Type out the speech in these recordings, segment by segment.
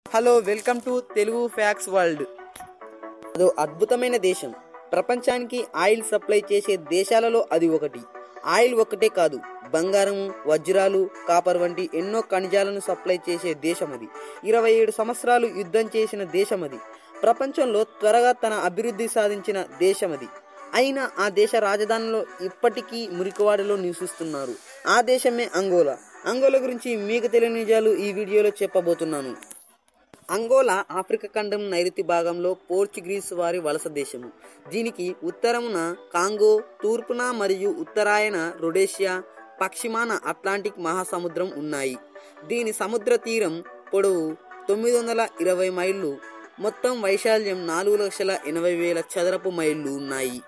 hello welcome to Telugu facts world అదో అద్భుతమైన దేశం ప్రపంచానికి ఆయిల్ సప్లై చేసే దేశాలలో అది ఒకటి ఆయిల్ ఒక్కటే కాదు బంగారం వజ్రాలు కాపర్ వంటి ఎన్నో ఖనిజాలను సప్లై చేసే దేశం అది ఇరవై ఏడు సంవత్సరాలు యుద్ధం చేసిన దేశం అది ప్రపంచంలో త్వరగా తన అభివృద్ధి సాధించిన దేశం అది అయినా ఆ దేశ రాజధానిలో ఇప్పటికీ మురికివాడలో నివసిస్తున్నారు ఆ దేశమే అంగోలా అంగోలా గురించి మీకు తెలియని నిజాలు ఈ వీడియోలో చెప్పబోతున్నాను అంగోలా ఆఫ్రికా ఖండం నైరుతి భాగంలో పోర్చుగీస్ వారి వలస దేశము దీనికి ఉత్తరమున కాంగో తూర్పున మరియు ఉత్తరాయణ రొడేషియా పశ్చిమాన అట్లాంటిక్ మహాసముద్రం ఉన్నాయి దీని సముద్ర తీరం పొడవు తొమ్మిది వందల ఇరవై మైళ్ళు మొత్తం వైశాల్యం నాలుగు లక్షల ఎనభై వేల చదరపు మైళ్ళు ఉన్నాయి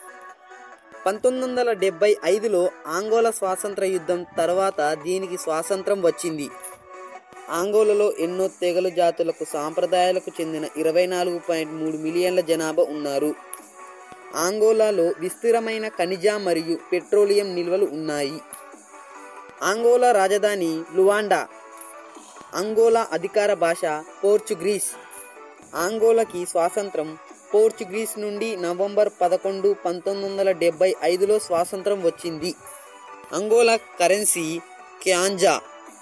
పంతొమ్మిది వందల డెబ్బై ఐదులో ఆంగోలా స్వాతంత్ర యుద్ధం తర్వాత దీనికి స్వాతంత్రం వచ్చింది ఆంగోలలో ఎన్నో తెగలు జాతులకు సాంప్రదాయాలకు చెందిన ఇరవై నాలుగు పాయింట్ మూడు మిలియన్ల జనాభా ఉన్నారు ఆంగోలాలో విస్తీర్ణమైన ఖనిజ మరియు పెట్రోలియం నిల్వలు ఉన్నాయి ఆంగోలా రాజధాని లువాండా అంగోలా అధికార భాష పోర్చుగీస్ ఆంగోలాకి స్వాతంత్రం పోర్చుగీస్ నుండి నవంబర్ పదకొండు పంతొమ్మిది వందల డెబ్బై ఐదులో స్వాతంత్రం వచ్చింది అంగోలా కరెన్సీ క్యాంజా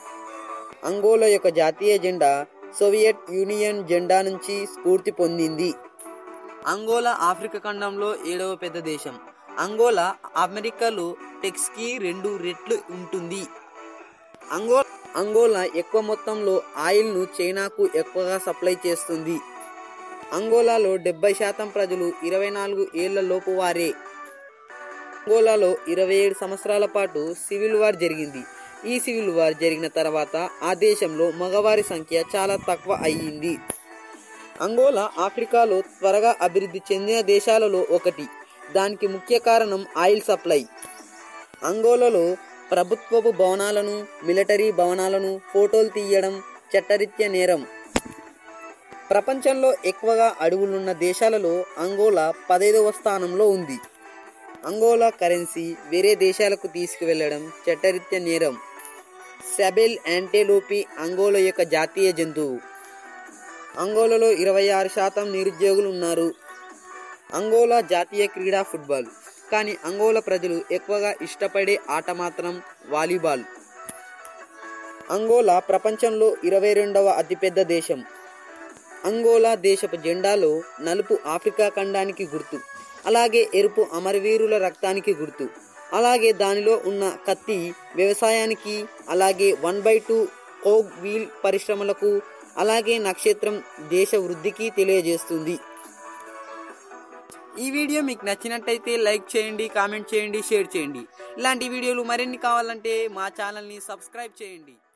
అంగోలా యొక్క జాతీయ జెండా సోవియట్ యూనియన్ జెండా నుంచి స్ఫూర్తి పొందింది అంగోలా ఆఫ్రికా ఖండంలో ఏడవ పెద్ద దేశం అంగోలా అమెరికాలో టెక్స్కి రెండు రెట్లు ఉంటుంది అంగో అంగోలా ఎక్కువ మొత్తంలో ఆయిల్ను చైనాకు ఎక్కువగా సప్లై చేస్తుంది అంగోలాలో డెబ్బై శాతం ప్రజలు ఇరవై నాలుగు ఏళ్ల లోపు వారే అంగోలాలో ఇరవై ఏడు సంవత్సరాల పాటు సివిల్ వార్ జరిగింది ఈ సివిల్ వార్ జరిగిన తర్వాత ఆ దేశంలో మగవారి సంఖ్య చాలా తక్కువ అయ్యింది అంగోలా ఆఫ్రికాలో త్వరగా అభివృద్ధి చెందిన దేశాలలో ఒకటి దానికి ముఖ్య కారణం ఆయిల్ సప్లై అంగోలాలో ప్రభుత్వపు భవనాలను మిలిటరీ భవనాలను ఫోటోలు తీయడం చట్టరీత్యా నేరం ప్రపంచంలో ఎక్కువగా అడవులున్న దేశాలలో అంగోలా పదైదవ స్థానంలో ఉంది అంగోలా కరెన్సీ వేరే దేశాలకు తీసుకువెళ్లడం చట్టరీత్యా నేరం సెబెల్ యాంటెలోపి అంగోలా యొక్క జాతీయ జంతువు అంగోలాలో ఇరవై ఆరు శాతం నిరుద్యోగులు ఉన్నారు అంగోలా జాతీయ క్రీడా ఫుట్బాల్ కానీ అంగోలా ప్రజలు ఎక్కువగా ఇష్టపడే ఆట మాత్రం వాలీబాల్ అంగోలా ప్రపంచంలో ఇరవై రెండవ అతిపెద్ద దేశం అంగోలా దేశపు జెండాలో నలుపు ఆఫ్రికా ఖండానికి గుర్తు అలాగే ఎరుపు అమరవీరుల రక్తానికి గుర్తు అలాగే దానిలో ఉన్న కత్తి వ్యవసాయానికి అలాగే one by two cog wheel పరిశ్రమలకు అలాగే నక్షత్రం దేశ వృద్ధికి తెలియజేస్తుంది ఈ వీడియో మీకు నచ్చినట్టయితే లైక్ చేయండి కామెంట్ చేయండి షేర్ చేయండి ఇలాంటి వీడియోలు మరిన్ని కావాలంటే మా ఛానల్ని సబ్స్క్రైబ్ చేయండి